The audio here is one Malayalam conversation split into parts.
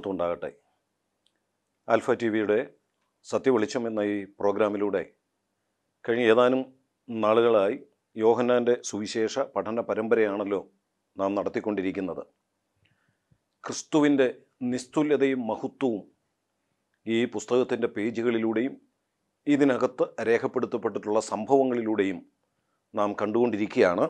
മഹത്വം ഉണ്ടാകട്ടെ ആൽഫ ടി വിയുടെ സത്യവെളിച്ചം എന്ന ഈ പ്രോഗ്രാമിലൂടെ കഴിഞ്ഞ ഏതാനും നാളുകളായി യോഹന്നാൻ്റെ സുവിശേഷ പഠന പരമ്പരയാണല്ലോ നാം നടത്തിക്കൊണ്ടിരിക്കുന്നത് ക്രിസ്തുവിൻ്റെ നിസ്തുല്യതയും മഹത്വവും ഈ പുസ്തകത്തിൻ്റെ പേജുകളിലൂടെയും ഇതിനകത്ത് രേഖപ്പെടുത്തപ്പെട്ടിട്ടുള്ള സംഭവങ്ങളിലൂടെയും നാം കണ്ടുകൊണ്ടിരിക്കുകയാണ്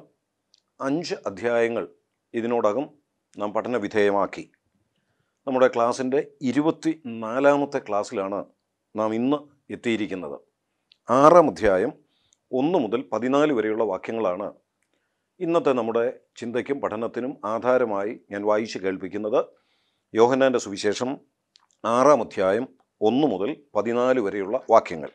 അഞ്ച് അധ്യായങ്ങൾ ഇതിനോടകം നാം പഠന വിധേയമാക്കി നമ്മുടെ ക്ലാസ്സിൻ്റെ ഇരുപത്തി നാലാമത്തെ ക്ലാസ്സിലാണ് നാം ഇന്ന് എത്തിയിരിക്കുന്നത് ആറാം അധ്യായം ഒന്ന് മുതൽ പതിനാല് വരെയുള്ള വാക്യങ്ങളാണ് ഇന്നത്തെ നമ്മുടെ ചിന്തയ്ക്കും പഠനത്തിനും ആധാരമായി ഞാൻ വായിച്ച് കേൾപ്പിക്കുന്നത് യോഹന്നാൻ്റെ സുവിശേഷം ആറാം അധ്യായം ഒന്ന് മുതൽ പതിനാല് വരെയുള്ള വാക്യങ്ങൾ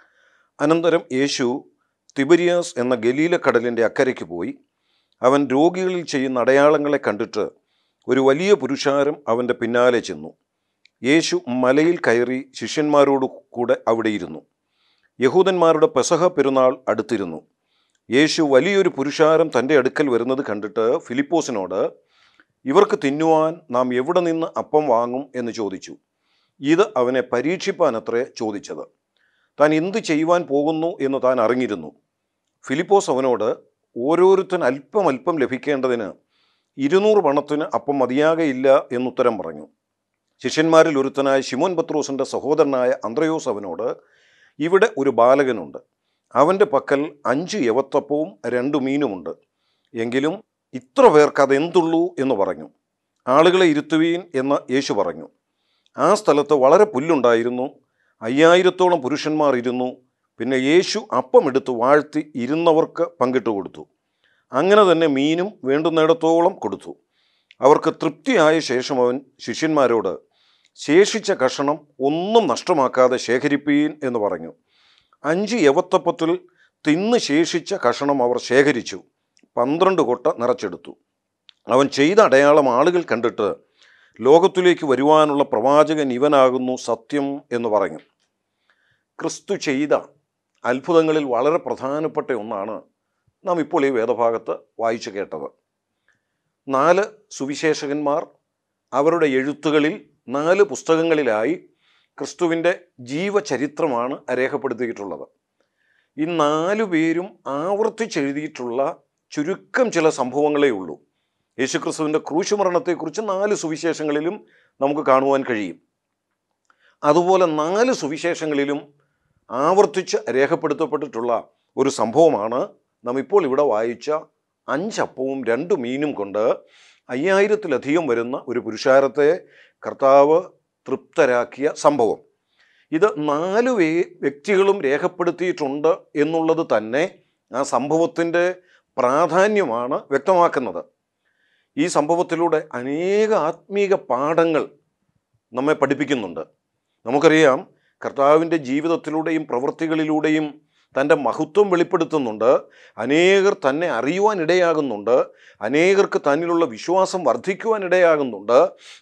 അനന്തരം യേശു തിബരിയാസ് എന്ന ഗലീലക്കടലിൻ്റെ അക്കരയ്ക്ക് പോയി അവൻ രോഗികളിൽ ചെയ്യുന്ന അടയാളങ്ങളെ കണ്ടിട്ട് ഒരു വലിയ പുരുഷാരം അവൻ്റെ പിന്നാലെ ചെന്നു യേശു മലയിൽ കയറി ശിഷ്യന്മാരോട് കൂടെ അവിടെയിരുന്നു യഹൂദന്മാരുടെ പെസഹ പെരുന്നാൾ അടുത്തിരുന്നു യേശു വലിയൊരു പുരുഷാരം തൻ്റെ അടുക്കൽ വരുന്നത് കണ്ടിട്ട് ഫിലിപ്പോസിനോട് ഇവർക്ക് തിന്നുവാൻ നാം എവിടെ നിന്ന് അപ്പം വാങ്ങും എന്ന് ചോദിച്ചു ഇത് അവനെ പരീക്ഷിപ്പാനത്രേ ചോദിച്ചത് താൻ എന്ത് ചെയ്യുവാൻ പോകുന്നു എന്ന് താൻ അറിഞ്ഞിരുന്നു ഫിലിപ്പോസ് അവനോട് ഓരോരുത്തൻ അല്പം അല്പം ലഭിക്കേണ്ടതിന് ഇരുന്നൂറ് പണത്തിന് അപ്പം മതിയാകയില്ല എന്നുത്തരം പറഞ്ഞു ശിഷ്യന്മാരിൽ ഒരുത്തനായ ശിമോൻ പത്രോസിൻ്റെ സഹോദരനായ അന്ത്രയോസ് അവനോട് ഇവിടെ ഒരു ബാലകനുണ്ട് അവൻ്റെ പക്കൽ അഞ്ച് യവത്തപ്പവും രണ്ട് മീനുമുണ്ട് എങ്കിലും ഇത്ര പേർക്ക് അതെന്തുള്ളൂ എന്ന് പറഞ്ഞു ആളുകളെ ഇരുത്തുവീൻ എന്ന് യേശു പറഞ്ഞു ആ സ്ഥലത്ത് വളരെ പുല്ലുണ്ടായിരുന്നു അയ്യായിരത്തോളം പുരുഷന്മാർ ഇരുന്നു പിന്നെ യേശു അപ്പം എടുത്ത് വാഴ്ത്തി ഇരുന്നവർക്ക് പങ്കിട്ട് കൊടുത്തു അങ്ങനെ തന്നെ മീനും വേണ്ടുന്നിടത്തോളം കൊടുത്തു അവർക്ക് തൃപ്തിയായ ശേഷം അവൻ ശിഷ്യന്മാരോട് ശേഷിച്ച കഷണം ഒന്നും നഷ്ടമാക്കാതെ ശേഖരിപ്പീൻ എന്ന് പറഞ്ഞു അഞ്ച് യവത്തപ്പത്തിൽ തിന്ന് ശേഷിച്ച കഷണം അവർ ശേഖരിച്ചു പന്ത്രണ്ട് കൊട്ട നിറച്ചെടുത്തു അവൻ ചെയ്ത അടയാളം ആളുകൾ കണ്ടിട്ട് ലോകത്തിലേക്ക് വരുവാനുള്ള പ്രവാചകൻ ഇവനാകുന്നു സത്യം എന്ന് പറഞ്ഞു ക്രിസ്തു ചെയ്ത അത്ഭുതങ്ങളിൽ വളരെ പ്രധാനപ്പെട്ട ഒന്നാണ് നാം ഇപ്പോൾ ഈ വേദഭാഗത്ത് വായിച്ചു കേട്ടത് നാല് സുവിശേഷകന്മാർ അവരുടെ എഴുത്തുകളിൽ നാല് പുസ്തകങ്ങളിലായി ക്രിസ്തുവിൻ്റെ ജീവചരിത്രമാണ് രേഖപ്പെടുത്തിയിട്ടുള്ളത് ഈ നാലു പേരും ആവർത്തിച്ചെഴുതിയിട്ടുള്ള ചുരുക്കം ചില സംഭവങ്ങളേ ഉള്ളൂ യേശുക്രിസ്തുവിൻ്റെ ക്രൂശുമരണത്തെക്കുറിച്ച് നാല് സുവിശേഷങ്ങളിലും നമുക്ക് കാണുവാൻ കഴിയും അതുപോലെ നാല് സുവിശേഷങ്ങളിലും ആവർത്തിച്ച് രേഖപ്പെടുത്തപ്പെട്ടിട്ടുള്ള ഒരു സംഭവമാണ് നാം ഇപ്പോൾ ഇവിടെ വായിച്ച അഞ്ചപ്പവും രണ്ട് മീനും കൊണ്ട് അയ്യായിരത്തിലധികം വരുന്ന ഒരു പുരുഷാരത്തെ കർത്താവ് തൃപ്തരാക്കിയ സംഭവം ഇത് നാല് വേ വ്യക്തികളും രേഖപ്പെടുത്തിയിട്ടുണ്ട് എന്നുള്ളത് തന്നെ ആ സംഭവത്തിൻ്റെ പ്രാധാന്യമാണ് വ്യക്തമാക്കുന്നത് ഈ സംഭവത്തിലൂടെ അനേക ആത്മീക പാഠങ്ങൾ നമ്മെ പഠിപ്പിക്കുന്നുണ്ട് നമുക്കറിയാം കർത്താവിൻ്റെ ജീവിതത്തിലൂടെയും പ്രവൃത്തികളിലൂടെയും തൻ്റെ മഹത്വം വെളിപ്പെടുത്തുന്നുണ്ട് അനേകർ തന്നെ അറിയുവാൻ ഇടയാകുന്നുണ്ട് അനേകർക്ക് തന്നിലുള്ള വിശ്വാസം വർദ്ധിക്കുവാൻ ഇടയാകുന്നുണ്ട്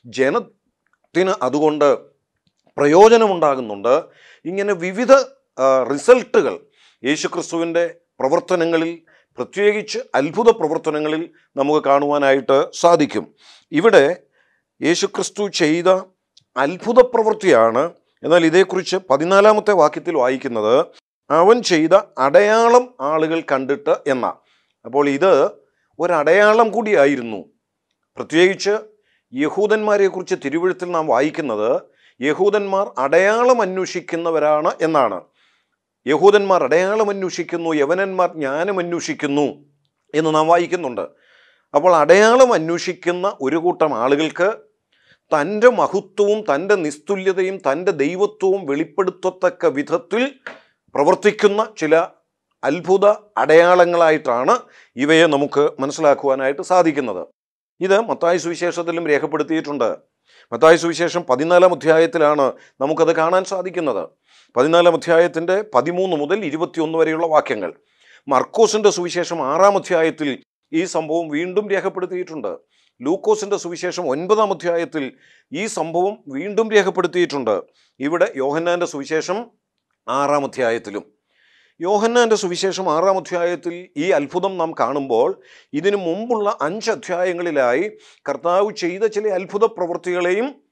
ജനത്തിന് അതുകൊണ്ട് പ്രയോജനമുണ്ടാകുന്നുണ്ട് ഇങ്ങനെ വിവിധ ആ, റിസൾട്ടുകൾ യേശുക്രിസ്തുവിൻ്റെ പ്രവർത്തനങ്ങളിൽ പ്രത്യേകിച്ച് അത്ഭുത പ്രവർത്തനങ്ങളിൽ നമുക്ക് കാണുവാനായിട്ട് സാധിക്കും ഇവിടെ യേശുക്രിസ്തു ചെയ്ത അത്ഭുത പ്രവൃത്തിയാണ് എന്നാൽ ഇതേക്കുറിച്ച് പതിനാലാമത്തെ വാക്യത്തിൽ വായിക്കുന്നത് അവൻ ചെയ്ത അടയാളം ആളുകൾ കണ്ടിട്ട് എന്ന അപ്പോൾ ഇത് ഒരടയാളം കൂടിയായിരുന്നു പ്രത്യേകിച്ച് യഹൂദന്മാരെക്കുറിച്ച് തിരുവഴുത്തിൽ നാം വായിക്കുന്നത് യഹൂദന്മാർ അടയാളം അന്വേഷിക്കുന്നവരാണ് എന്നാണ് യഹൂദന്മാർ അടയാളം അന്വേഷിക്കുന്നു യവനന്മാർ ജ്ഞാനം അന്വേഷിക്കുന്നു എന്ന് നാം വായിക്കുന്നുണ്ട് അപ്പോൾ അടയാളം അന്വേഷിക്കുന്ന ഒരു കൂട്ടം ആളുകൾക്ക് തൻ്റെ മഹത്വവും തൻ്റെ നിസ്തുല്യതയും തൻ്റെ ദൈവത്വവും വെളിപ്പെടുത്തത്തക്ക വിധത്തിൽ പ്രവർത്തിക്കുന്ന ചില അത്ഭുത അടയാളങ്ങളായിട്ടാണ് ഇവയെ നമുക്ക് മനസ്സിലാക്കുവാനായിട്ട് സാധിക്കുന്നത് ഇത് മത്തായി സുവിശേഷത്തിലും രേഖപ്പെടുത്തിയിട്ടുണ്ട് മത്തായി സുവിശേഷം പതിനാലാം അധ്യായത്തിലാണ് നമുക്കത് കാണാൻ സാധിക്കുന്നത് പതിനാലാം അധ്യായത്തിൻ്റെ പതിമൂന്ന് മുതൽ ഇരുപത്തിയൊന്ന് വരെയുള്ള വാക്യങ്ങൾ മർക്കോസിൻ്റെ സുവിശേഷം ആറാം അധ്യായത്തിൽ ഈ സംഭവം വീണ്ടും രേഖപ്പെടുത്തിയിട്ടുണ്ട് ലൂക്കോസിൻ്റെ സുവിശേഷം ഒൻപതാം അധ്യായത്തിൽ ഈ സംഭവം വീണ്ടും രേഖപ്പെടുത്തിയിട്ടുണ്ട് ഇവിടെ യോഹന്നാൻ്റെ സുവിശേഷം ആറാം അധ്യായത്തിലും യോഹന്നാൻ്റെ സുവിശേഷം ആറാം അധ്യായത്തിൽ ഈ അത്ഭുതം നാം കാണുമ്പോൾ ഇതിനു മുമ്പുള്ള അഞ്ച് അധ്യായങ്ങളിലായി കർത്താവ് ചെയ്ത ചില അത്ഭുത പ്രവൃത്തികളെയും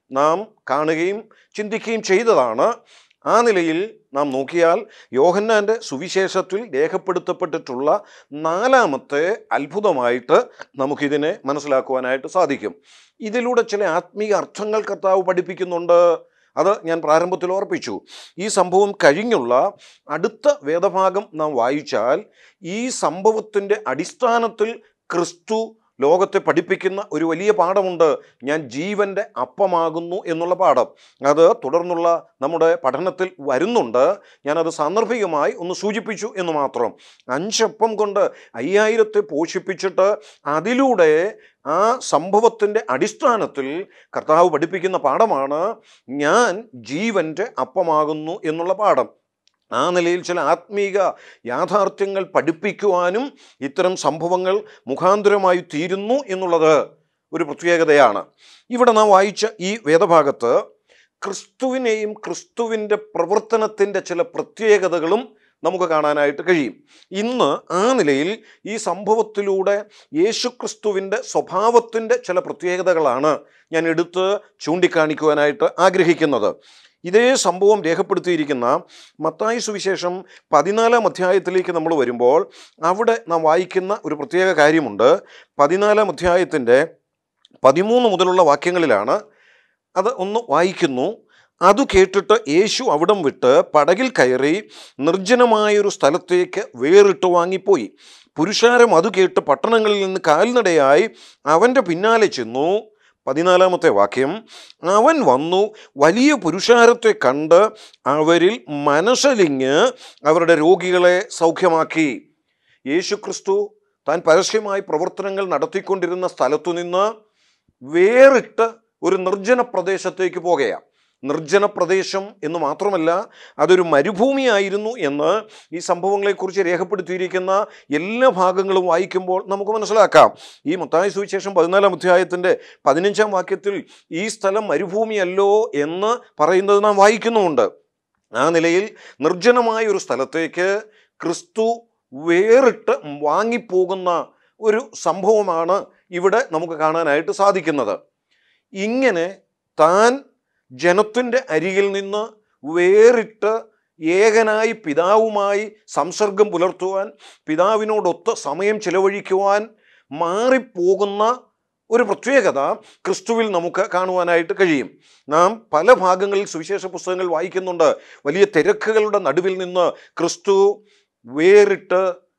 നാം കാണുകയും ചിന്തിക്കുകയും ചെയ്തതാണ് ആ നിലയിൽ നാം നോക്കിയാൽ യോഹന്നാൻ്റെ സുവിശേഷത്തിൽ രേഖപ്പെടുത്തപ്പെട്ടിട്ടുള്ള നാലാമത്തെ അത്ഭുതമായിട്ട് നമുക്കിതിനെ മനസ്സിലാക്കുവാനായിട്ട് സാധിക്കും ഇതിലൂടെ ചില ആത്മീയ അർത്ഥങ്ങൾ കർത്താവ് പഠിപ്പിക്കുന്നുണ്ട് അത് ഞാൻ പ്രാരംഭത്തിൽ ഓർപ്പിച്ചു ഈ സംഭവം കഴിഞ്ഞുള്ള അടുത്ത വേദഭാഗം നാം വായിച്ചാൽ ഈ സംഭവത്തിൻ്റെ അടിസ്ഥാനത്തിൽ ക്രിസ്തു ലോകത്തെ പഠിപ്പിക്കുന്ന ഒരു വലിയ പാഠമുണ്ട് ഞാൻ ജീവൻ്റെ അപ്പമാകുന്നു എന്നുള്ള പാഠം അത് തുടർന്നുള്ള നമ്മുടെ പഠനത്തിൽ വരുന്നുണ്ട് ഞാനത് സാന്ദർഭികമായി ഒന്ന് സൂചിപ്പിച്ചു എന്ന് മാത്രം അഞ്ചപ്പം കൊണ്ട് അയ്യായിരത്തെ പോഷിപ്പിച്ചിട്ട് അതിലൂടെ ആ സംഭവത്തിൻ്റെ അടിസ്ഥാനത്തിൽ കർത്താവ് പഠിപ്പിക്കുന്ന പാഠമാണ് ഞാൻ ജീവൻ്റെ അപ്പമാകുന്നു എന്നുള്ള പാഠം ആ നിലയിൽ ചില ആത്മീക യാഥാർത്ഥ്യങ്ങൾ പഠിപ്പിക്കുവാനും ഇത്തരം സംഭവങ്ങൾ മുഖാന്തരമായി തീരുന്നു എന്നുള്ളത് ഒരു പ്രത്യേകതയാണ് ഇവിടെ നാം വായിച്ച ഈ വേദഭാഗത്ത് ക്രിസ്തുവിനെയും ക്രിസ്തുവിൻ്റെ പ്രവർത്തനത്തിൻ്റെ ചില പ്രത്യേകതകളും നമുക്ക് കാണാനായിട്ട് കഴിയും ഇന്ന് ആ നിലയിൽ ഈ സംഭവത്തിലൂടെ യേശുക്രിസ്തുവിൻ്റെ സ്വഭാവത്തിൻ്റെ ചില പ്രത്യേകതകളാണ് ഞാൻ എടുത്ത് ചൂണ്ടിക്കാണിക്കുവാനായിട്ട് ആഗ്രഹിക്കുന്നത് ഇതേ സംഭവം രേഖപ്പെടുത്തിയിരിക്കുന്ന മത്തായി സുവിശേഷം പതിനാലാം അധ്യായത്തിലേക്ക് നമ്മൾ വരുമ്പോൾ അവിടെ നാം വായിക്കുന്ന ഒരു പ്രത്യേക കാര്യമുണ്ട് പതിനാലാം അധ്യായത്തിൻ്റെ പതിമൂന്ന് മുതലുള്ള വാക്യങ്ങളിലാണ് അത് ഒന്ന് വായിക്കുന്നു അത് കേട്ടിട്ട് യേശു അവിടം വിട്ട് പടകിൽ കയറി നിർജ്ജനമായൊരു സ്ഥലത്തേക്ക് വേറിട്ട് വാങ്ങിപ്പോയി പുരുഷാരം അത് കേട്ട് പട്ടണങ്ങളിൽ നിന്ന് കാൽനടയായി അവൻ്റെ പിന്നാലെ ചെന്നു പതിനാലാമത്തെ വാക്യം അവൻ വന്നു വലിയ പുരുഷാരത്തെ കണ്ട് അവരിൽ മനസ്സലിഞ്ഞ് അവരുടെ രോഗികളെ സൗഖ്യമാക്കി യേശുക്രിസ്തു താൻ പരസ്യമായി പ്രവർത്തനങ്ങൾ നടത്തിക്കൊണ്ടിരുന്ന സ്ഥലത്തു നിന്ന് വേറിട്ട് ഒരു നിർജ്ജന പ്രദേശത്തേക്ക് പോകുകയാണ് നിർജ്ജന പ്രദേശം എന്ന് മാത്രമല്ല അതൊരു മരുഭൂമിയായിരുന്നു എന്ന് ഈ സംഭവങ്ങളെക്കുറിച്ച് രേഖപ്പെടുത്തിയിരിക്കുന്ന എല്ലാ ഭാഗങ്ങളും വായിക്കുമ്പോൾ നമുക്ക് മനസ്സിലാക്കാം ഈ മത്തായ സുവിശേഷം പതിനാലാം അധ്യായത്തിൻ്റെ പതിനഞ്ചാം വാക്യത്തിൽ ഈ സ്ഥലം മരുഭൂമിയല്ലോ എന്ന് പറയുന്നത് നാം വായിക്കുന്നുമുണ്ട് ആ നിലയിൽ നിർജ്ജനമായ ഒരു സ്ഥലത്തേക്ക് ക്രിസ്തു വേറിട്ട് വാങ്ങിപ്പോകുന്ന ഒരു സംഭവമാണ് ഇവിടെ നമുക്ക് കാണാനായിട്ട് സാധിക്കുന്നത് ഇങ്ങനെ താൻ ജനത്തിൻ്റെ അരികിൽ നിന്ന് വേറിട്ട് ഏകനായി പിതാവുമായി സംസർഗം പുലർത്തുവാൻ പിതാവിനോടൊത്ത് സമയം ചിലവഴിക്കുവാൻ മാറിപ്പോകുന്ന ഒരു പ്രത്യേകത ക്രിസ്തുവിൽ നമുക്ക് കാണുവാനായിട്ട് കഴിയും നാം പല ഭാഗങ്ങളിൽ സുവിശേഷ പുസ്തകങ്ങൾ വായിക്കുന്നുണ്ട് വലിയ തിരക്കുകളുടെ നടുവിൽ നിന്ന് ക്രിസ്തു വേറിട്ട്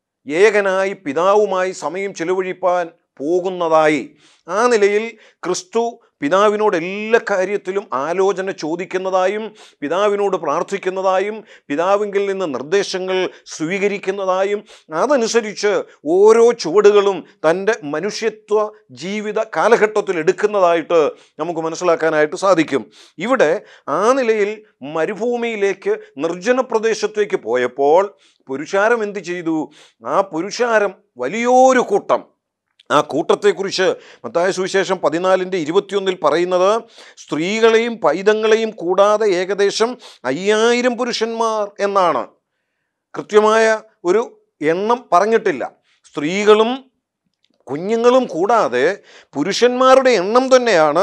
ഏകനായി പിതാവുമായി സമയം ചിലവഴിപ്പാൻ പോകുന്നതായി ആ നിലയിൽ ക്രിസ്തു പിതാവിനോട് എല്ലാ കാര്യത്തിലും ആലോചന ചോദിക്കുന്നതായും പിതാവിനോട് പ്രാർത്ഥിക്കുന്നതായും പിതാവിങ്കിൽ നിന്ന് നിർദ്ദേശങ്ങൾ സ്വീകരിക്കുന്നതായും അതനുസരിച്ച് ഓരോ ചുവടുകളും തൻ്റെ മനുഷ്യത്വ ജീവിത കാലഘട്ടത്തിൽ എടുക്കുന്നതായിട്ട് നമുക്ക് മനസ്സിലാക്കാനായിട്ട് സാധിക്കും ഇവിടെ ആ നിലയിൽ മരുഭൂമിയിലേക്ക് നിർജ്ജന പ്രദേശത്തേക്ക് പോയപ്പോൾ പുരുഷാരം എന്ത് ചെയ്തു ആ പുരുഷാരം വലിയൊരു കൂട്ടം ആ കൂട്ടത്തെക്കുറിച്ച് മത്തായ സുവിശേഷം പതിനാലിൻ്റെ ഇരുപത്തിയൊന്നിൽ പറയുന്നത് സ്ത്രീകളെയും പൈതങ്ങളെയും കൂടാതെ ഏകദേശം അയ്യായിരം പുരുഷന്മാർ എന്നാണ് കൃത്യമായ ഒരു എണ്ണം പറഞ്ഞിട്ടില്ല സ്ത്രീകളും കുഞ്ഞുങ്ങളും കൂടാതെ പുരുഷന്മാരുടെ എണ്ണം തന്നെയാണ്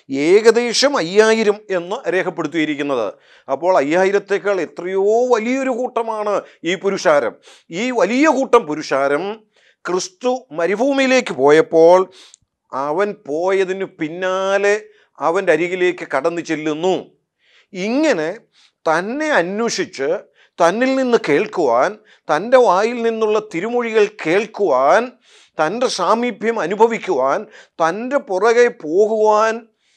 ഏകദേശം അയ്യായിരം എന്ന് രേഖപ്പെടുത്തിയിരിക്കുന്നത് അപ്പോൾ അയ്യായിരത്തേക്കാൾ എത്രയോ വലിയൊരു കൂട്ടമാണ് ഈ പുരുഷാരം ഈ വലിയ കൂട്ടം പുരുഷാരം ക്രിസ്തു മരുഭൂമിയിലേക്ക് പോയപ്പോൾ അവൻ പോയതിന് പിന്നാലെ അവൻ്റെ അരികിലേക്ക് കടന്നു ചെല്ലുന്നു ഇങ്ങനെ തന്നെ അന്വേഷിച്ച് തന്നിൽ നിന്ന് കേൾക്കുവാൻ തൻ്റെ വായിൽ നിന്നുള്ള തിരുമൊഴികൾ കേൾക്കുവാൻ തൻ്റെ സാമീപ്യം അനുഭവിക്കുവാൻ തൻ്റെ പുറകെ പോകുവാൻ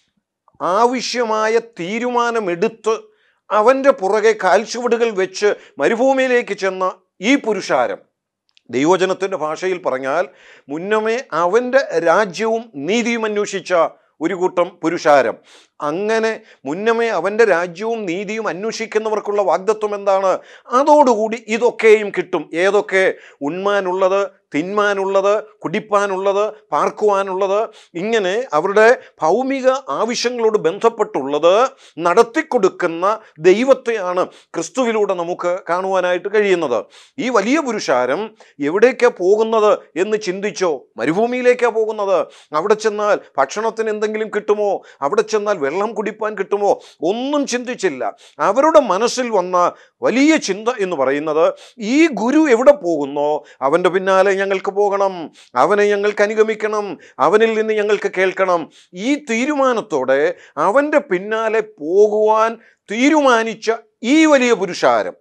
ആവശ്യമായ തീരുമാനമെടുത്ത് അവൻ്റെ പുറകെ കാൽച്ചുവടുകൾ വെച്ച് മരുഭൂമിയിലേക്ക് ചെന്ന ഈ പുരുഷാരം ദൈവജനത്തിൻ്റെ ഭാഷയിൽ പറഞ്ഞാൽ മുന്നമേ അവൻ്റെ രാജ്യവും നീതിയും അന്വേഷിച്ച ഒരു കൂട്ടം പുരുഷാരം അങ്ങനെ മുന്നമേ അവൻ്റെ രാജ്യവും നീതിയും അന്വേഷിക്കുന്നവർക്കുള്ള വാഗ്ദത്വം എന്താണ് അതോടുകൂടി ഇതൊക്കെയും കിട്ടും ഏതൊക്കെ ഉണ്മാനുള്ളത് തിന്മാനുള്ളത് കുടിപ്പാനുള്ളത് പാർക്കുവാനുള്ളത് ഇങ്ങനെ അവരുടെ ഭൗമിക ആവശ്യങ്ങളോട് ബന്ധപ്പെട്ടുള്ളത് നടത്തിക്കൊടുക്കുന്ന ദൈവത്തെയാണ് ക്രിസ്തുവിലൂടെ നമുക്ക് കാണുവാനായിട്ട് കഴിയുന്നത് ഈ വലിയ പുരുഷാരം എവിടേക്കാണ് പോകുന്നത് എന്ന് ചിന്തിച്ചോ മരുഭൂമിയിലേക്കാണ് പോകുന്നത് അവിടെ ചെന്നാൽ ഭക്ഷണത്തിന് എന്തെങ്കിലും കിട്ടുമോ അവിടെ ചെന്നാൽ വെള്ളം കുടിപ്പാൻ കിട്ടുമോ ഒന്നും ചിന്തിച്ചില്ല അവരുടെ മനസ്സിൽ വന്ന വലിയ ചിന്ത എന്ന് പറയുന്നത് ഈ ഗുരു എവിടെ പോകുന്നോ അവൻ്റെ പിന്നാലെ ഞങ്ങൾക്ക് പോകണം അവനെ ഞങ്ങൾക്ക് അനുഗമിക്കണം അവനിൽ നിന്ന് ഞങ്ങൾക്ക് കേൾക്കണം ഈ തീരുമാനത്തോടെ അവൻ്റെ പിന്നാലെ പോകുവാൻ തീരുമാനിച്ച ഈ വലിയ പുരുഷാരം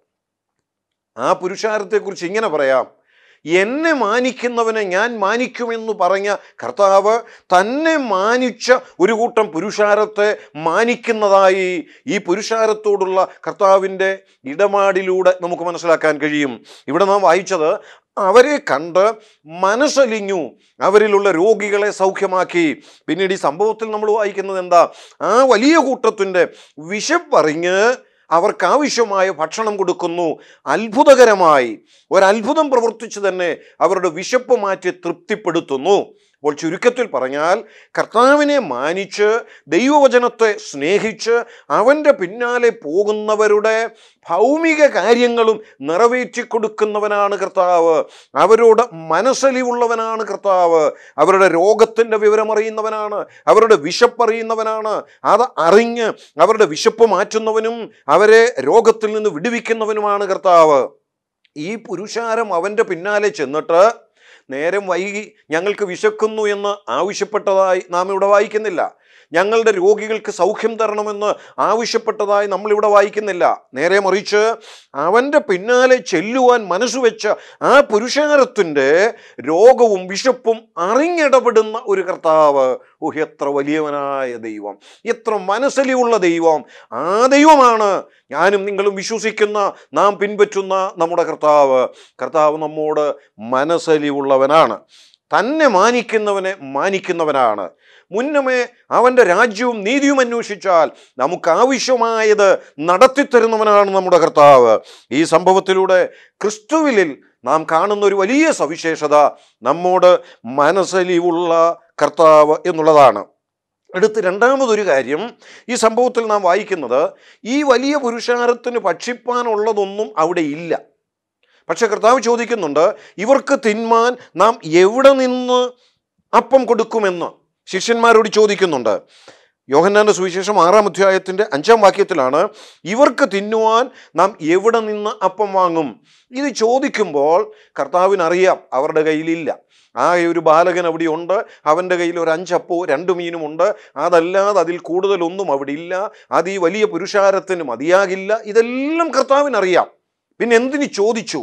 ആ പുരുഷാരത്തെക്കുറിച്ച് ഇങ്ങനെ പറയാം എന്നെ മാനിക്കുന്നവനെ ഞാൻ മാനിക്കുമെന്ന് പറഞ്ഞ കർത്താവ് തന്നെ മാനിച്ച ഒരു കൂട്ടം പുരുഷാരത്തെ മാനിക്കുന്നതായി ഈ പുരുഷാരത്തോടുള്ള കർത്താവിൻ്റെ ഇടപാടിലൂടെ നമുക്ക് മനസ്സിലാക്കാൻ കഴിയും ഇവിടെ നാം വായിച്ചത് അവരെ കണ്ട് മനസ്സലിഞ്ഞു അവരിലുള്ള രോഗികളെ സൗഖ്യമാക്കി പിന്നീട് ഈ സംഭവത്തിൽ നമ്മൾ വായിക്കുന്നത് എന്താ ആ വലിയ കൂട്ടത്തിൻ്റെ വിശപ്പറിഞ്ഞ് അവർക്ക് ആവശ്യമായ ഭക്ഷണം കൊടുക്കുന്നു അത്ഭുതകരമായി ഒരത്ഭുതം പ്രവർത്തിച്ച് തന്നെ അവരുടെ വിശപ്പ് മാറ്റി തൃപ്തിപ്പെടുത്തുന്നു അപ്പോൾ ചുരുക്കത്തിൽ പറഞ്ഞാൽ കർത്താവിനെ മാനിച്ച് ദൈവവചനത്തെ സ്നേഹിച്ച് അവൻ്റെ പിന്നാലെ പോകുന്നവരുടെ ഭൗമിക കാര്യങ്ങളും നിറവേറ്റി കൊടുക്കുന്നവനാണ് കർത്താവ് അവരോട് മനസ്സലിവുള്ളവനാണ് കർത്താവ് അവരുടെ രോഗത്തിൻ്റെ വിവരമറിയുന്നവനാണ് അവരുടെ വിശപ്പറിയുന്നവനാണ് അത് അറിഞ്ഞ് അവരുടെ വിശപ്പ് മാറ്റുന്നവനും അവരെ രോഗത്തിൽ നിന്ന് വിടുവിക്കുന്നവനുമാണ് കർത്താവ് ഈ പുരുഷാരം അവൻ്റെ പിന്നാലെ ചെന്നിട്ട് നേരം വൈകി ഞങ്ങൾക്ക് വിശക്കുന്നു എന്ന് ആവശ്യപ്പെട്ടതായി നാം ഇവിടെ വായിക്കുന്നില്ല ഞങ്ങളുടെ രോഗികൾക്ക് സൗഖ്യം തരണമെന്ന് ആവശ്യപ്പെട്ടതായി നമ്മളിവിടെ വായിക്കുന്നില്ല നേരെ മറിച്ച് അവൻ്റെ പിന്നാലെ ചെല്ലുവാൻ മനസ്സുവെച്ച ആ പുരുഷാരത്തിൻ്റെ രോഗവും വിശപ്പും അറിഞ്ഞിടപെടുന്ന ഒരു കർത്താവ് ഓ എത്ര വലിയവനായ ദൈവം എത്ര മനസ്സലിയുള്ള ദൈവം ആ ദൈവമാണ് ഞാനും നിങ്ങളും വിശ്വസിക്കുന്ന നാം പിൻപറ്റുന്ന നമ്മുടെ കർത്താവ് കർത്താവ് നമ്മോട് മനസ്സലിവുള്ളവനാണ് തന്നെ മാനിക്കുന്നവനെ മാനിക്കുന്നവനാണ് മുന്നമേ അവൻ്റെ രാജ്യവും നീതിയും അന്വേഷിച്ചാൽ നമുക്ക് ആവശ്യമായത് നടത്തിത്തരുന്നവനാണ് നമ്മുടെ കർത്താവ് ഈ സംഭവത്തിലൂടെ ക്രിസ്തുവിലിൽ നാം കാണുന്ന ഒരു വലിയ സവിശേഷത നമ്മോട് മനസ്സലിവുള്ള കർത്താവ് എന്നുള്ളതാണ് അടുത്ത് രണ്ടാമതൊരു കാര്യം ഈ സംഭവത്തിൽ നാം വായിക്കുന്നത് ഈ വലിയ പുരുഷാരത്തിന് ഭക്ഷിപ്പാനുള്ളതൊന്നും അവിടെ ഇല്ല പക്ഷെ കർത്താവ് ചോദിക്കുന്നുണ്ട് ഇവർക്ക് തിന്മാൻ നാം എവിടെ നിന്ന് അപ്പം കൊടുക്കുമെന്ന് ശിഷ്യന്മാരോട് ചോദിക്കുന്നുണ്ട് യോഹന്നാന്റെ സുവിശേഷം ആറാം അധ്യായത്തിൻ്റെ അഞ്ചാം വാക്യത്തിലാണ് ഇവർക്ക് തിന്നുവാൻ നാം എവിടെ നിന്ന് അപ്പം വാങ്ങും ഇത് ചോദിക്കുമ്പോൾ കർത്താവിനറിയാം അവരുടെ കയ്യിലില്ല ആ ഒരു ബാലകൻ അവിടെ ഉണ്ട് അവൻ്റെ കയ്യിൽ ഒരു അഞ്ചപ്പോ രണ്ട് മീനും ഉണ്ട് അതല്ലാതെ അതിൽ കൂടുതലൊന്നും അവിടെ ഇല്ല അത് ഈ വലിയ പുരുഷാരത്തിന് മതിയാകില്ല ഇതെല്ലാം കർത്താവിനറിയാം പിന്നെ എന്തിന് ചോദിച്ചു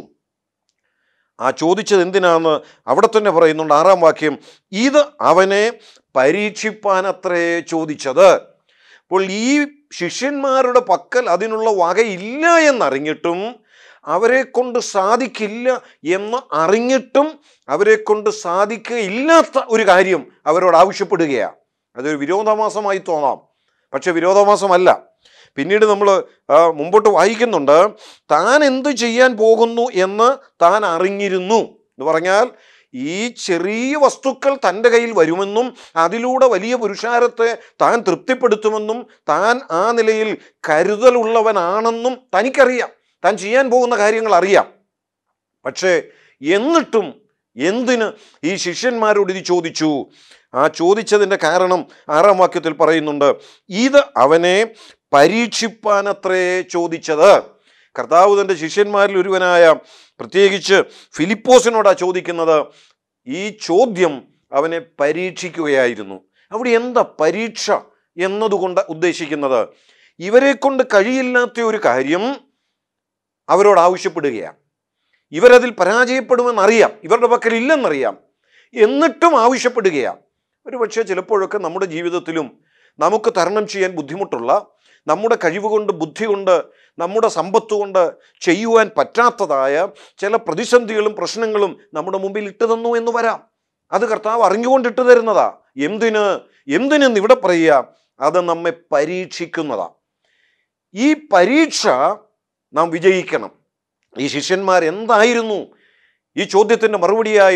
ആ ചോദിച്ചത് എന്തിനാന്ന് അവിടെ തന്നെ പറയുന്നുണ്ട് ആറാം വാക്യം ഇത് അവനെ പരീക്ഷിപ്പാനത്രേ ചോദിച്ചത് അപ്പോൾ ഈ ശിഷ്യന്മാരുടെ പക്കൽ അതിനുള്ള വകയില്ല എന്നറിഞ്ഞിട്ടും അവരെ കൊണ്ട് സാധിക്കില്ല എന്ന് അറിഞ്ഞിട്ടും അവരെ കൊണ്ട് സാധിക്കുകയില്ലാത്ത ഒരു കാര്യം അവരോട് ആവശ്യപ്പെടുകയാണ് അതൊരു വിരോധാഭാസമായി തോന്നാം പക്ഷെ വിരോധാഭാസമല്ല പിന്നീട് നമ്മൾ മുമ്പോട്ട് വായിക്കുന്നുണ്ട് താൻ എന്ത് ചെയ്യാൻ പോകുന്നു എന്ന് താൻ അറിഞ്ഞിരുന്നു എന്ന് പറഞ്ഞാൽ ഈ ചെറിയ വസ്തുക്കൾ തൻ്റെ കയ്യിൽ വരുമെന്നും അതിലൂടെ വലിയ പുരുഷാരത്തെ താൻ തൃപ്തിപ്പെടുത്തുമെന്നും താൻ ആ നിലയിൽ കരുതലുള്ളവനാണെന്നും തനിക്കറിയാം താൻ ചെയ്യാൻ പോകുന്ന കാര്യങ്ങൾ അറിയാം പക്ഷേ എന്നിട്ടും എന്തിന് ഈ ശിഷ്യന്മാരോട് ഇത് ചോദിച്ചു ആ ചോദിച്ചതിൻ്റെ കാരണം ആറാം വാക്യത്തിൽ പറയുന്നുണ്ട് ഇത് അവനെ പരീക്ഷിപ്പാനത്രേ ചോദിച്ചത് കർത്താവ് തൻ്റെ ശിഷ്യന്മാരിൽ ഒരുവനായ പ്രത്യേകിച്ച് ഫിലിപ്പോസിനോടാ ചോദിക്കുന്നത് ഈ ചോദ്യം അവനെ പരീക്ഷിക്കുകയായിരുന്നു അവിടെ എന്താ പരീക്ഷ എന്നതുകൊണ്ട് ഉദ്ദേശിക്കുന്നത് ഇവരെ കൊണ്ട് കഴിയില്ലാത്ത ഒരു കാര്യം അവരോട് ആവശ്യപ്പെടുകയാണ് ഇവരതിൽ പരാജയപ്പെടുമെന്നറിയാം ഇവരുടെ പക്കൽ ഇല്ലെന്നറിയാം എന്നിട്ടും ആവശ്യപ്പെടുകയാണ് ഒരു പക്ഷേ ചിലപ്പോഴൊക്കെ നമ്മുടെ ജീവിതത്തിലും നമുക്ക് തരണം ചെയ്യാൻ ബുദ്ധിമുട്ടുള്ള നമ്മുടെ കഴിവ് കൊണ്ട് ബുദ്ധി കൊണ്ട് നമ്മുടെ സമ്പത്ത് കൊണ്ട് ചെയ്യുവാൻ പറ്റാത്തതായ ചില പ്രതിസന്ധികളും പ്രശ്നങ്ങളും നമ്മുടെ മുമ്പിൽ ഇട്ടു തന്നു എന്ന് വരാം അത് കർത്താവ് അറിഞ്ഞുകൊണ്ട് ഇട്ടു തരുന്നതാ എന്തിന് എന്തിനെന്ന് ഇവിടെ പറയുക അത് നമ്മെ പരീക്ഷിക്കുന്നതാ ഈ പരീക്ഷ നാം വിജയിക്കണം ഈ ശിഷ്യന്മാർ എന്തായിരുന്നു ഈ ചോദ്യത്തിൻ്റെ മറുപടിയായി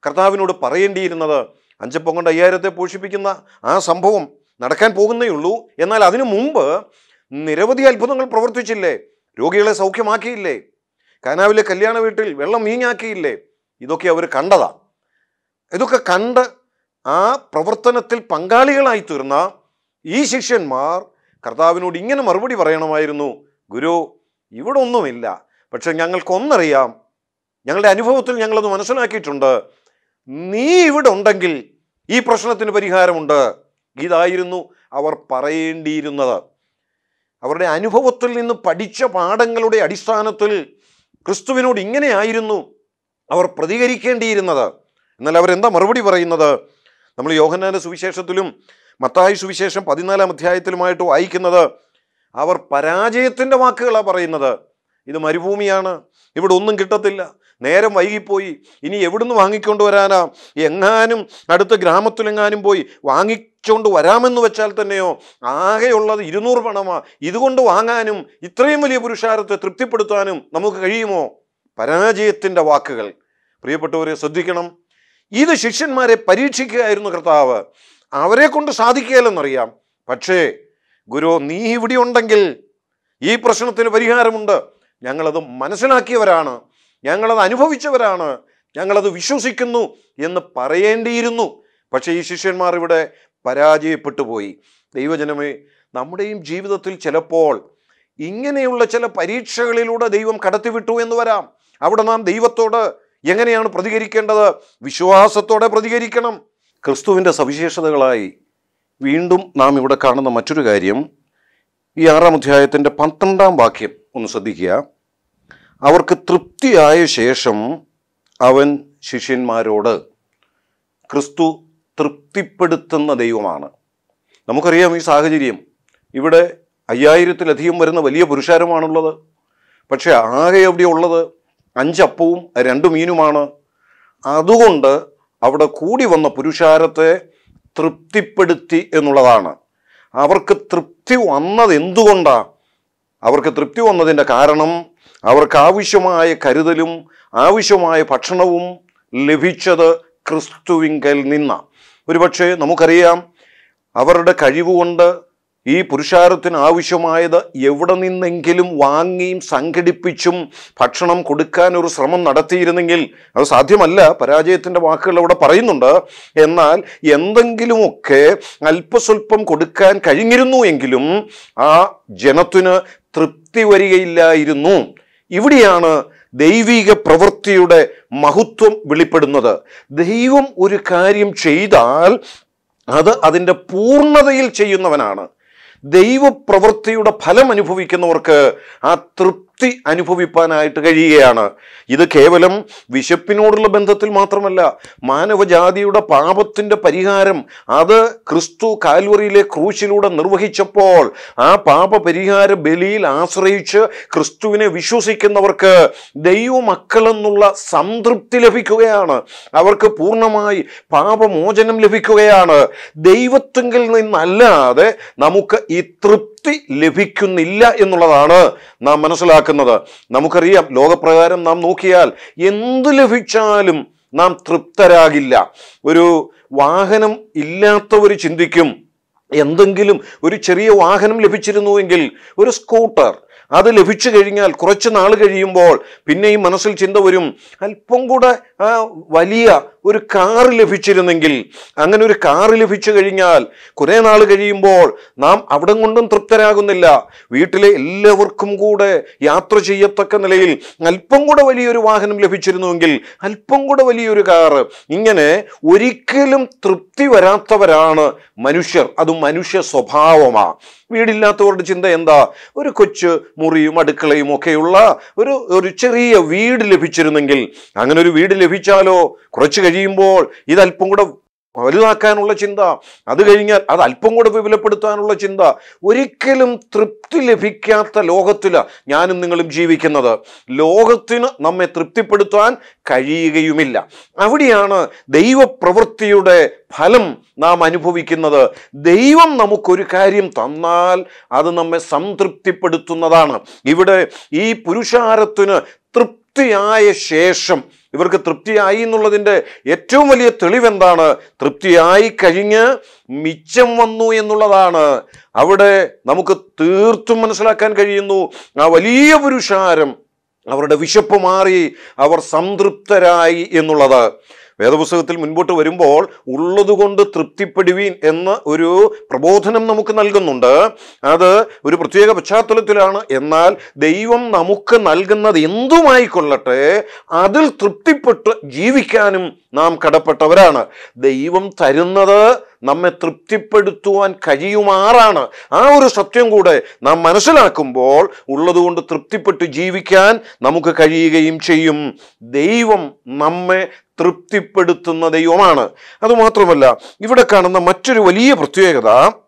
കർത്താവിനോട് പറയേണ്ടിയിരുന്നത് അഞ്ചപ്പം കൊണ്ട് അയ്യായിരത്തെ പോഷിപ്പിക്കുന്ന ആ സംഭവം നടക്കാൻ പോകുന്നേ ഉള്ളൂ എന്നാൽ അതിനു മുമ്പ് നിരവധി അത്ഭുതങ്ങൾ പ്രവർത്തിച്ചില്ലേ രോഗികളെ സൗഖ്യമാക്കിയില്ലേ കാനാവിലെ കല്യാണ വീട്ടിൽ വെള്ളം വീഞ്ഞാക്കിയില്ലേ ഇതൊക്കെ അവർ കണ്ടതാ ഇതൊക്കെ കണ്ട് ആ പ്രവർത്തനത്തിൽ പങ്കാളികളായി തീർന്ന ഈ ശിഷ്യന്മാർ കർത്താവിനോട് ഇങ്ങനെ മറുപടി പറയണമായിരുന്നു ഗുരു ഇവിടെ ഒന്നുമില്ല പക്ഷെ ഞങ്ങൾക്കൊന്നറിയാം ഞങ്ങളുടെ അനുഭവത്തിൽ ഞങ്ങളത് മനസ്സിലാക്കിയിട്ടുണ്ട് നീ ഇവിടെ ഉണ്ടെങ്കിൽ ഈ പ്രശ്നത്തിന് പരിഹാരമുണ്ട് ഇതായിരുന്നു അവർ പറയേണ്ടിയിരുന്നത് അവരുടെ അനുഭവത്തിൽ നിന്ന് പഠിച്ച പാഠങ്ങളുടെ അടിസ്ഥാനത്തിൽ ക്രിസ്തുവിനോട് ഇങ്ങനെയായിരുന്നു അവർ പ്രതികരിക്കേണ്ടിയിരുന്നത് എന്നാൽ അവരെന്താ മറുപടി പറയുന്നത് നമ്മൾ യോഹന്നാന്റെ സുവിശേഷത്തിലും മത്തായി സുവിശേഷം പതിനാലാം അധ്യായത്തിലുമായിട്ട് വായിക്കുന്നത് അവർ പരാജയത്തിൻ്റെ വാക്കുകളാണ് പറയുന്നത് ഇത് മരുഭൂമിയാണ് ഇവിടെ ഒന്നും കിട്ടത്തില്ല നേരം വൈകിപ്പോയി ഇനി എവിടുന്ന് വാങ്ങിക്കൊണ്ട് വരാനാ എങ്ങാനും അടുത്ത ഗ്രാമത്തിലെങ്ങാനും പോയി വാങ്ങിക്കൊണ്ട് വരാമെന്ന് വെച്ചാൽ തന്നെയോ ആകെയുള്ളത് ഇരുന്നൂറ് പണമാ ഇതുകൊണ്ട് വാങ്ങാനും ഇത്രയും വലിയ പുരുഷാരത്തെ തൃപ്തിപ്പെടുത്താനും നമുക്ക് കഴിയുമോ പരാജയത്തിൻ്റെ വാക്കുകൾ പ്രിയപ്പെട്ടവരെ ശ്രദ്ധിക്കണം ഇത് ശിഷ്യന്മാരെ പരീക്ഷിക്കുകയായിരുന്നു കർത്താവ് അവരെ കൊണ്ട് സാധിക്കുകയില്ലെന്നറിയാം പക്ഷേ ഗുരു നീ ഇവിടെ ഉണ്ടെങ്കിൽ ഈ പ്രശ്നത്തിന് പരിഹാരമുണ്ട് ഞങ്ങളത് മനസ്സിലാക്കിയവരാണ് ഞങ്ങളത് അനുഭവിച്ചവരാണ് ഞങ്ങളത് വിശ്വസിക്കുന്നു എന്ന് പറയേണ്ടിയിരുന്നു പക്ഷേ ഈ ശിഷ്യന്മാർ ഇവിടെ പരാജയപ്പെട്ടു പോയി ദൈവജനമേ നമ്മുടെയും ജീവിതത്തിൽ ചിലപ്പോൾ ഇങ്ങനെയുള്ള ചില പരീക്ഷകളിലൂടെ ദൈവം കടത്തിവിട്ടു എന്ന് വരാം അവിടെ നാം ദൈവത്തോട് എങ്ങനെയാണ് പ്രതികരിക്കേണ്ടത് വിശ്വാസത്തോടെ പ്രതികരിക്കണം ക്രിസ്തുവിൻ്റെ സവിശേഷതകളായി വീണ്ടും നാം ഇവിടെ കാണുന്ന മറ്റൊരു കാര്യം ഈ ആറാം അധ്യായത്തിൻ്റെ പന്ത്രണ്ടാം വാക്യം ഒന്ന് ശ്രദ്ധിക്കുക അവർക്ക് തൃപ്തിയായ ശേഷം അവൻ ശിഷ്യന്മാരോട് ക്രിസ്തു തൃപ്തിപ്പെടുത്തുന്ന ദൈവമാണ് നമുക്കറിയാം ഈ സാഹചര്യം ഇവിടെ അയ്യായിരത്തിലധികം വരുന്ന വലിയ പുരുഷാരമാണുള്ളത് പക്ഷെ ആകെ എവിടെ ഉള്ളത് അഞ്ചപ്പവും രണ്ട് മീനുമാണ് അതുകൊണ്ട് അവിടെ കൂടി വന്ന പുരുഷാരത്തെ തൃപ്തിപ്പെടുത്തി എന്നുള്ളതാണ് അവർക്ക് തൃപ്തി വന്നത് എന്തുകൊണ്ടാണ് അവർക്ക് തൃപ്തി വന്നതിൻ്റെ കാരണം അവർക്ക് ആവശ്യമായ കരുതലും ആവശ്യമായ ഭക്ഷണവും ലഭിച്ചത് ക്രിസ്തുവിങ്കൽ നിന്ന ഒരുപക്ഷെ നമുക്കറിയാം അവരുടെ കഴിവുകൊണ്ട് ഈ പുരുഷാരത്തിന് ആവശ്യമായത് എവിടെ നിന്നെങ്കിലും വാങ്ങിയും സംഘടിപ്പിച്ചും ഭക്ഷണം കൊടുക്കാൻ ഒരു ശ്രമം നടത്തിയിരുന്നെങ്കിൽ അത് സാധ്യമല്ല പരാജയത്തിൻ്റെ വാക്കുകൾ അവിടെ പറയുന്നുണ്ട് എന്നാൽ എന്തെങ്കിലുമൊക്കെ അല്പസ്വല്പം കൊടുക്കാൻ കഴിഞ്ഞിരുന്നു എങ്കിലും ആ ജനത്തിന് തൃപ്തി വരികയില്ലായിരുന്നു ഇവിടെയാണ് ദൈവിക പ്രവൃത്തിയുടെ മഹത്വം വെളിപ്പെടുന്നത് ദൈവം ഒരു കാര്യം ചെയ്താൽ അത് അതിൻ്റെ പൂർണ്ണതയിൽ ചെയ്യുന്നവനാണ് ദൈവപ്രവൃത്തിയുടെ ഫലം അനുഭവിക്കുന്നവർക്ക് ആ തൃപ്തി അനുഭവിപ്പാനായിട്ട് കഴിയുകയാണ് ഇത് കേവലം വിശപ്പിനോടുള്ള ബന്ധത്തിൽ മാത്രമല്ല മാനവജാതിയുടെ പാപത്തിൻ്റെ പരിഹാരം അത് ക്രിസ്തു കാൽവറിയിലെ ക്രൂശിലൂടെ നിർവഹിച്ചപ്പോൾ ആ പാപ പരിഹാര ബലിയിൽ ആശ്രയിച്ച് ക്രിസ്തുവിനെ വിശ്വസിക്കുന്നവർക്ക് ദൈവമക്കളെന്നുള്ള സംതൃപ്തി ലഭിക്കുകയാണ് അവർക്ക് പൂർണ്ണമായി പാപമോചനം ലഭിക്കുകയാണ് ദൈവത്വങ്കിൽ നിന്നല്ലാതെ നമുക്ക് ഈ തൃപ്തി ലഭിക്കുന്നില്ല എന്നുള്ളതാണ് നാം മനസ്സിലാക്കുന്നത് നമുക്കറിയാം ലോകപ്രകാരം നാം നോക്കിയാൽ എന്ത് ലഭിച്ചാലും നാം തൃപ്തരാകില്ല ഒരു വാഹനം ഇല്ലാത്തവർ ചിന്തിക്കും എന്തെങ്കിലും ഒരു ചെറിയ വാഹനം ലഭിച്ചിരുന്നുവെങ്കിൽ ഒരു സ്കൂട്ടർ അത് ലഭിച്ചു കഴിഞ്ഞാൽ കുറച്ച് നാൾ കഴിയുമ്പോൾ പിന്നെയും മനസ്സിൽ ചിന്ത വരും അല്പം കൂടെ ആ വലിയ ഒരു കാറ് ലഭിച്ചിരുന്നെങ്കിൽ അങ്ങനെ ഒരു കാറ് ലഭിച്ചു കഴിഞ്ഞാൽ കുറേ നാൾ കഴിയുമ്പോൾ നാം അവിടം കൊണ്ടും തൃപ്തരാകുന്നില്ല വീട്ടിലെ എല്ലാവർക്കും കൂടെ യാത്ര ചെയ്യത്തക്ക നിലയിൽ അല്പം കൂടെ വലിയൊരു വാഹനം ലഭിച്ചിരുന്നുവെങ്കിൽ അല്പം കൂടെ വലിയൊരു കാറ് ഇങ്ങനെ ഒരിക്കലും തൃപ്തി വരാത്തവരാണ് മനുഷ്യർ അത് മനുഷ്യ സ്വഭാവമാണ് വീടില്ലാത്തവരുടെ ചിന്ത എന്താ ഒരു കൊച്ചു മുറിയും അടുക്കളയും ഒക്കെയുള്ള ഒരു ഒരു ചെറിയ വീട് ലഭിച്ചിരുന്നെങ്കിൽ അങ്ങനെ ഒരു വീട് ലഭിച്ചാലോ കുറച്ച് കഴിയുമ്പോൾ ഇത് അല്പം കൂടെ വലുതാക്കാനുള്ള ചിന്ത അത് കഴിഞ്ഞാൽ അത് അല്പം കൂടെ വിപുലപ്പെടുത്താനുള്ള ചിന്ത ഒരിക്കലും തൃപ്തി ലഭിക്കാത്ത ലോകത്തിലാണ് ഞാനും നിങ്ങളും ജീവിക്കുന്നത് ലോകത്തിന് നമ്മെ തൃപ്തിപ്പെടുത്താൻ കഴിയുകയുമില്ല അവിടെയാണ് ദൈവപ്രവൃത്തിയുടെ ഫലം നാം അനുഭവിക്കുന്നത് ദൈവം നമുക്കൊരു കാര്യം തന്നാൽ അത് നമ്മെ സംതൃപ്തിപ്പെടുത്തുന്നതാണ് ഇവിടെ ഈ പുരുഷാരത്തിന് തൃപ്തിയായ ശേഷം ഇവർക്ക് തൃപ്തിയായി എന്നുള്ളതിൻ്റെ ഏറ്റവും വലിയ തെളിവെന്താണ് തൃപ്തിയായി കഴിഞ്ഞ് മിച്ചം വന്നു എന്നുള്ളതാണ് അവിടെ നമുക്ക് തീർത്തും മനസ്സിലാക്കാൻ കഴിയുന്നു ആ വലിയ പുരുഷാരം അവരുടെ വിശപ്പ് മാറി അവർ സംതൃപ്തരായി എന്നുള്ളത് വേദപുസ്തകത്തിൽ മുൻപോട്ട് വരുമ്പോൾ ഉള്ളതുകൊണ്ട് തൃപ്തിപ്പെടുവീൻ എന്ന ഒരു പ്രബോധനം നമുക്ക് നൽകുന്നുണ്ട് അത് ഒരു പ്രത്യേക പശ്ചാത്തലത്തിലാണ് എന്നാൽ ദൈവം നമുക്ക് നൽകുന്നത് എന്തുമായിക്കൊള്ളട്ടെ അതിൽ തൃപ്തിപ്പെട്ട് ജീവിക്കാനും നാം കടപ്പെട്ടവരാണ് ദൈവം തരുന്നത് നമ്മെ തൃപ്തിപ്പെടുത്തുവാൻ കഴിയുമാറാണ് ആ ഒരു സത്യം കൂടെ നാം മനസ്സിലാക്കുമ്പോൾ ഉള്ളതുകൊണ്ട് തൃപ്തിപ്പെട്ട് ജീവിക്കാൻ നമുക്ക് കഴിയുകയും ചെയ്യും ദൈവം നമ്മെ തൃപ്തിപ്പെടുത്തുന്ന ദൈവമാണ് അതുമാത്രമല്ല ഇവിടെ കാണുന്ന മറ്റൊരു വലിയ പ്രത്യേകത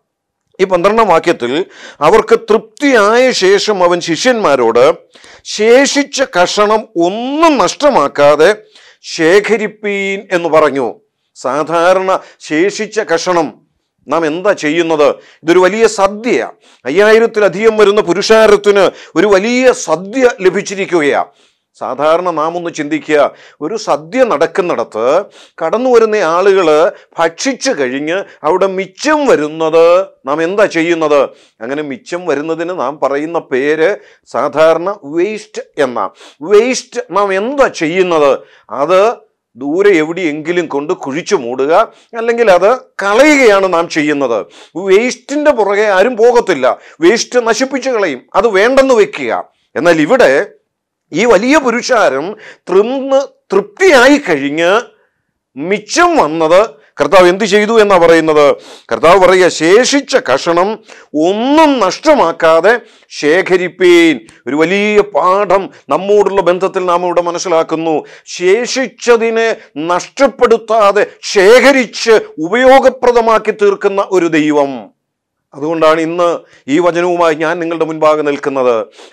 ഈ പന്ത്രണ്ടാം വാക്യത്തിൽ അവർക്ക് തൃപ്തിയായ ശേഷം അവൻ ശിഷ്യന്മാരോട് ശേഷിച്ച കഷണം ഒന്നും നഷ്ടമാക്കാതെ ശേഖരിപ്പീൻ എന്ന് പറഞ്ഞു സാധാരണ ശേഷിച്ച കഷണം നാം എന്താ ചെയ്യുന്നത് ഇതൊരു വലിയ സദ്യ അയ്യായിരത്തിലധികം വരുന്ന പുരുഷാരത്തിന് ഒരു വലിയ സദ്യ ലഭിച്ചിരിക്കുകയാണ് സാധാരണ നാം ഒന്ന് ചിന്തിക്കുക ഒരു സദ്യ നടക്കുന്നിടത്ത് കടന്നു വരുന്ന ആളുകൾ ഭക്ഷിച്ചു കഴിഞ്ഞ് അവിടെ മിച്ചം വരുന്നത് നാം എന്താ ചെയ്യുന്നത് അങ്ങനെ മിച്ചം വരുന്നതിന് നാം പറയുന്ന പേര് സാധാരണ വേസ്റ്റ് എന്ന വേസ്റ്റ് നാം എന്താ ചെയ്യുന്നത് അത് ദൂരെ എവിടെയെങ്കിലും കൊണ്ട് കുഴിച്ചു മൂടുക അല്ലെങ്കിൽ അത് കളയുകയാണ് നാം ചെയ്യുന്നത് വേസ്റ്റിന്റെ പുറകെ ആരും പോകത്തില്ല വേസ്റ്റ് നശിപ്പിച്ചു കളയും അത് വേണ്ടെന്ന് വെക്കുക എന്നാൽ ഇവിടെ ഈ വലിയ പുരുഷാരം തൃന്ന് തൃപ്തിയായി കഴിഞ്ഞ് മിച്ചം വന്നത് കർത്താവ് എന്ത് ചെയ്തു എന്നാ പറയുന്നത് കർത്താവ് പറയുക ശേഷിച്ച കഷണം ഒന്നും നഷ്ടമാക്കാതെ ശേഖരിപ്പീൻ ഒരു വലിയ പാഠം നമ്മോടുള്ള ബന്ധത്തിൽ നാം ഇവിടെ മനസ്സിലാക്കുന്നു ശേഷിച്ചതിനെ നഷ്ടപ്പെടുത്താതെ ശേഖരിച്ച് ഉപയോഗപ്രദമാക്കി തീർക്കുന്ന ഒരു ദൈവം അതുകൊണ്ടാണ് ഇന്ന് ഈ വചനവുമായി ഞാൻ നിങ്ങളുടെ മുൻപാകെ നിൽക്കുന്നത്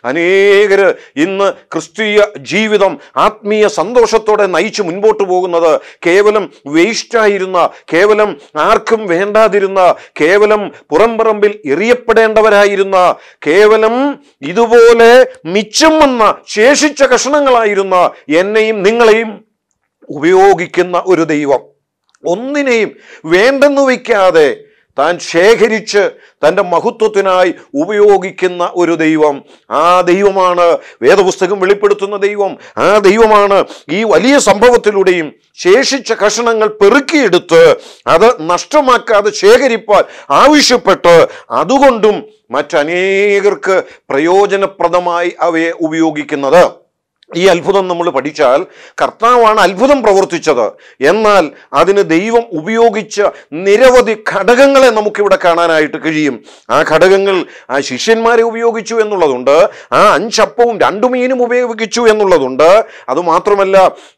അനേകര് ഇന്ന് ക്രിസ്തീയ ജീവിതം ആത്മീയ സന്തോഷത്തോടെ നയിച്ച് മുൻപോട്ട് പോകുന്നത് കേവലം വേസ്റ്റായിരുന്ന കേവലം ആർക്കും വേണ്ടാതിരുന്ന കേവലം പുറംപറമ്പിൽ എറിയപ്പെടേണ്ടവരായിരുന്ന കേവലം ഇതുപോലെ മിച്ചം വന്ന ശേഷിച്ച കഷണങ്ങളായിരുന്ന എന്നെയും നിങ്ങളെയും ഉപയോഗിക്കുന്ന ഒരു ദൈവം ഒന്നിനെയും വേണ്ടെന്ന് വയ്ക്കാതെ താൻ ശേഖരിച്ച് തൻ്റെ മഹത്വത്തിനായി ഉപയോഗിക്കുന്ന ഒരു ദൈവം ആ ദൈവമാണ് വേദപുസ്തകം വെളിപ്പെടുത്തുന്ന ദൈവം ആ ദൈവമാണ് ഈ വലിയ സംഭവത്തിലൂടെയും ശേഷിച്ച കഷണങ്ങൾ പെറുക്കിയെടുത്ത് അത് നഷ്ടമാക്കാതെ ശേഖരിപ്പാൻ ആവശ്യപ്പെട്ട് അതുകൊണ്ടും മറ്റനേകർക്ക് പ്രയോജനപ്രദമായി അവയെ ഉപയോഗിക്കുന്നത് ഈ അത്ഭുതം നമ്മൾ പഠിച്ചാൽ കർത്താവാണ് അത്ഭുതം പ്രവർത്തിച്ചത് എന്നാൽ അതിന് ദൈവം ഉപയോഗിച്ച നിരവധി ഘടകങ്ങളെ നമുക്കിവിടെ കാണാനായിട്ട് കഴിയും ആ ഘടകങ്ങൾ ആ ശിഷ്യന്മാരെ ഉപയോഗിച്ചു എന്നുള്ളതുണ്ട് ആ അഞ്ചപ്പവും രണ്ടു മീനും ഉപയോഗിച്ചു എന്നുള്ളതുണ്ട് അതുമാത്രമല്ല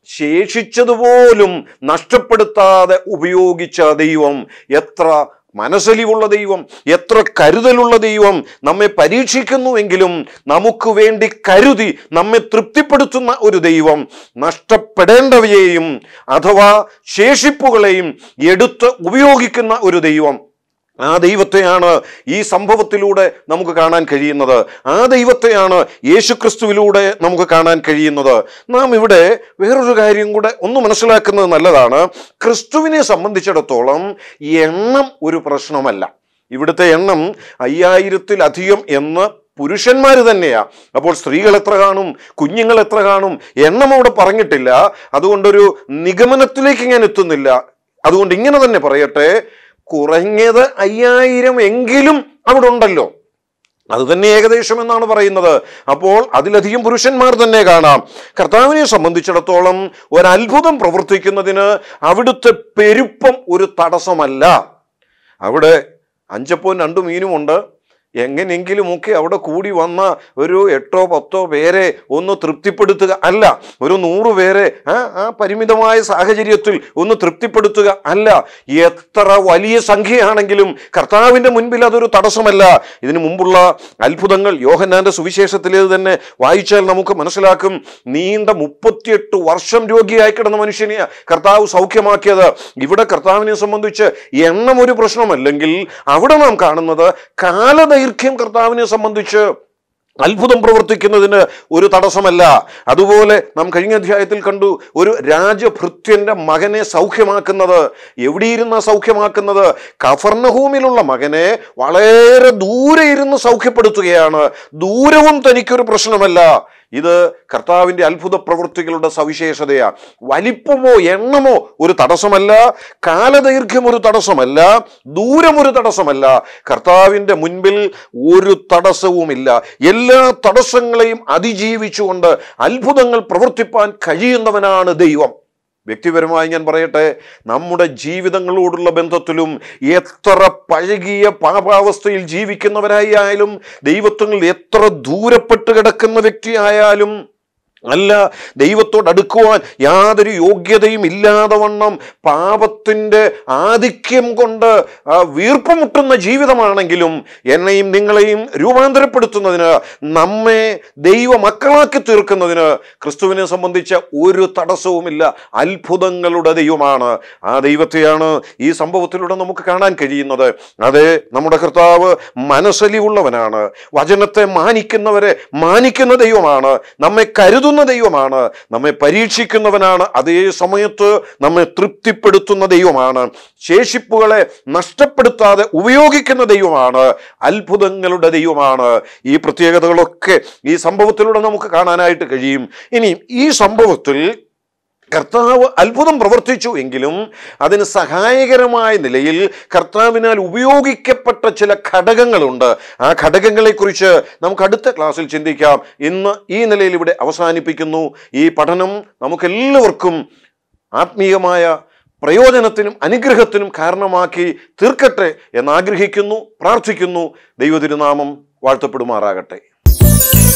ശേഷിച്ചതുപോലും നഷ്ടപ്പെടുത്താതെ ഉപയോഗിച്ച ദൈവം എത്ര മനസ്സലിവുള്ള ദൈവം എത്ര കരുതലുള്ള ദൈവം നമ്മെ പരീക്ഷിക്കുന്നുവെങ്കിലും നമുക്ക് വേണ്ടി കരുതി നമ്മെ തൃപ്തിപ്പെടുത്തുന്ന ഒരു ദൈവം നഷ്ടപ്പെടേണ്ടവയെയും അഥവാ ശേഷിപ്പുകളെയും എടുത്ത് ഉപയോഗിക്കുന്ന ഒരു ദൈവം ആ ദൈവത്തെയാണ് ഈ സംഭവത്തിലൂടെ നമുക്ക് കാണാൻ കഴിയുന്നത് ആ ദൈവത്തെയാണ് യേശുക്രിസ്തുവിലൂടെ നമുക്ക് കാണാൻ കഴിയുന്നത് നാം ഇവിടെ വേറൊരു കാര്യം കൂടെ ഒന്ന് മനസ്സിലാക്കുന്നത് നല്ലതാണ് ക്രിസ്തുവിനെ സംബന്ധിച്ചിടത്തോളം എണ്ണം ഒരു പ്രശ്നമല്ല ഇവിടുത്തെ എണ്ണം അയ്യായിരത്തിലധികം എന്ന് പുരുഷന്മാർ തന്നെയാ അപ്പോൾ സ്ത്രീകൾ എത്ര കാണും കുഞ്ഞുങ്ങൾ എത്ര കാണും എണ്ണം അവിടെ പറഞ്ഞിട്ടില്ല അതുകൊണ്ടൊരു നിഗമനത്തിലേക്ക് ഞാൻ എത്തുന്നില്ല അതുകൊണ്ട് ഇങ്ങനെ തന്നെ പറയട്ടെ കുറഞ്ഞത് അയ്യായിരം എങ്കിലും അവിടെ ഉണ്ടല്ലോ അത് തന്നെ ഏകദേശം എന്നാണ് പറയുന്നത് അപ്പോൾ അതിലധികം പുരുഷന്മാർ തന്നെ കാണാം കർത്താവിനെ സംബന്ധിച്ചിടത്തോളം ഒരത്ഭുതം പ്രവർത്തിക്കുന്നതിന് അവിടുത്തെ പെരുപ്പം ഒരു തടസ്സമല്ല അവിടെ അഞ്ചപ്പവും രണ്ടു മീനുമുണ്ട് എങ്ങനെയെങ്കിലുമൊക്കെ അവിടെ കൂടി വന്ന ഒരു എട്ടോ പത്തോ പേരെ ഒന്ന് തൃപ്തിപ്പെടുത്തുക അല്ല ഒരു നൂറ് പേരെ ആ ആ പരിമിതമായ സാഹചര്യത്തിൽ ഒന്ന് തൃപ്തിപ്പെടുത്തുക അല്ല എത്ര വലിയ സംഖ്യയാണെങ്കിലും കർത്താവിൻ്റെ മുൻപിൽ അതൊരു തടസ്സമല്ല ഇതിനു മുമ്പുള്ള അത്ഭുതങ്ങൾ യോഹന്നാന്റെ സുവിശേഷത്തിലേത് തന്നെ വായിച്ചാൽ നമുക്ക് മനസ്സിലാക്കും നീണ്ട മുപ്പത്തിയെട്ട് വർഷം രോഗിയായി കിടന്ന മനുഷ്യനെ കർത്താവ് സൗഖ്യമാക്കിയത് ഇവിടെ കർത്താവിനെ സംബന്ധിച്ച് എണ്ണം ഒരു പ്രശ്നമല്ലെങ്കിൽ അവിടെ നാം കാണുന്നത് കാലദൈർഘ്യം കർത്താവിനെ സംബന്ധിച്ച് അത്ഭുതം പ്രവർത്തിക്കുന്നതിന് ഒരു തടസ്സമല്ല അതുപോലെ നാം കഴിഞ്ഞ അധ്യായത്തിൽ കണ്ടു ഒരു രാജഭൃത്യന്റെ മകനെ സൗഖ്യമാക്കുന്നത് എവിടെയിരുന്ന സൗഖ്യമാക്കുന്നത് കഫർണഹൂമിലുള്ള മകനെ വളരെ ദൂരെ ഇരുന്ന് സൗഖ്യപ്പെടുത്തുകയാണ് ദൂരവും തനിക്കൊരു പ്രശ്നമല്ല ഇത് കർത്താവിൻ്റെ അത്ഭുത പ്രവൃത്തികളുടെ സവിശേഷതയാണ് വലിപ്പമോ എണ്ണമോ ഒരു തടസ്സമല്ല കാലദൈർഘ്യം ഒരു തടസ്സമല്ല ദൂരം ഒരു തടസ്സമല്ല കർത്താവിൻ്റെ മുൻപിൽ ഒരു തടസ്സവുമില്ല എല്ലാ തടസ്സങ്ങളെയും അതിജീവിച്ചുകൊണ്ട് അത്ഭുതങ്ങൾ പ്രവർത്തിപ്പാൻ കഴിയുന്നവനാണ് ദൈവം വ്യക്തിപരമായി ഞാൻ പറയട്ടെ നമ്മുടെ ജീവിതങ്ങളോടുള്ള ബന്ധത്തിലും എത്ര പഴകിയ പാപാവസ്ഥയിൽ ജീവിക്കുന്നവരായി ആയാലും ദൈവത്വങ്ങളിൽ എത്ര ദൂരപ്പെട്ട് കിടക്കുന്ന വ്യക്തിയായാലും അല്ല ദൈവത്തോട് അടുക്കുവാൻ യാതൊരു യോഗ്യതയും ഇല്ലാതെ വണ്ണം പാപത്തിൻ്റെ ആധിക്യം കൊണ്ട് ആ, വീർപ്പുമുട്ടുന്ന ജീവിതമാണെങ്കിലും എന്നെയും നിങ്ങളെയും രൂപാന്തരപ്പെടുത്തുന്നതിന് നമ്മെ ദൈവ മക്കളാക്കി തീർക്കുന്നതിന് ക്രിസ്തുവിനെ സംബന്ധിച്ച ഒരു തടസ്സവുമില്ല അത്ഭുതങ്ങളുടെ ദൈവമാണ് ആ ദൈവത്തെയാണ് ഈ സംഭവത്തിലൂടെ നമുക്ക് കാണാൻ കഴിയുന്നത് അതെ നമ്മുടെ കർത്താവ് മനസ്സലിവുള്ളവനാണ് വചനത്തെ മാനിക്കുന്നവരെ മാനിക്കുന്ന ദൈവമാണ് നമ്മെ കരുതുന്ന ദൈവമാണ് നമ്മെ പരീക്ഷിക്കുന്നവനാണ് അതേ സമയത്ത് നമ്മെ തൃപ്തിപ്പെടുത്തുന്ന ദൈവമാണ് ശേഷിപ്പുകളെ നഷ്ടപ്പെടുത്താതെ ഉപയോഗിക്കുന്ന ദൈവമാണ് അത്ഭുതങ്ങളുടെ ദൈവമാണ് ഈ പ്രത്യേകതകളൊക്കെ ഈ സംഭവത്തിലൂടെ നമുക്ക് കാണാനായിട്ട് കഴിയും ഇനി ഈ സംഭവത്തിൽ കർത്താവ് അത്ഭുതം പ്രവർത്തിച്ചു എങ്കിലും അതിന് സഹായകരമായ നിലയിൽ കർത്താവിനാൽ ഉപയോഗിക്കപ്പെട്ട ചില ഘടകങ്ങളുണ്ട് ആ ഘടകങ്ങളെക്കുറിച്ച് നമുക്ക് അടുത്ത ക്ലാസ്സിൽ ചിന്തിക്കാം ഇന്ന് ഈ നിലയിൽ ഇവിടെ അവസാനിപ്പിക്കുന്നു ഈ പഠനം നമുക്കെല്ലാവർക്കും ആത്മീയമായ പ്രയോജനത്തിനും അനുഗ്രഹത്തിനും കാരണമാക്കി തീർക്കട്ടെ എന്നാഗ്രഹിക്കുന്നു പ്രാർത്ഥിക്കുന്നു ദൈവതിരുനാമം വാഴ്ത്തപ്പെടുമാറാകട്ടെ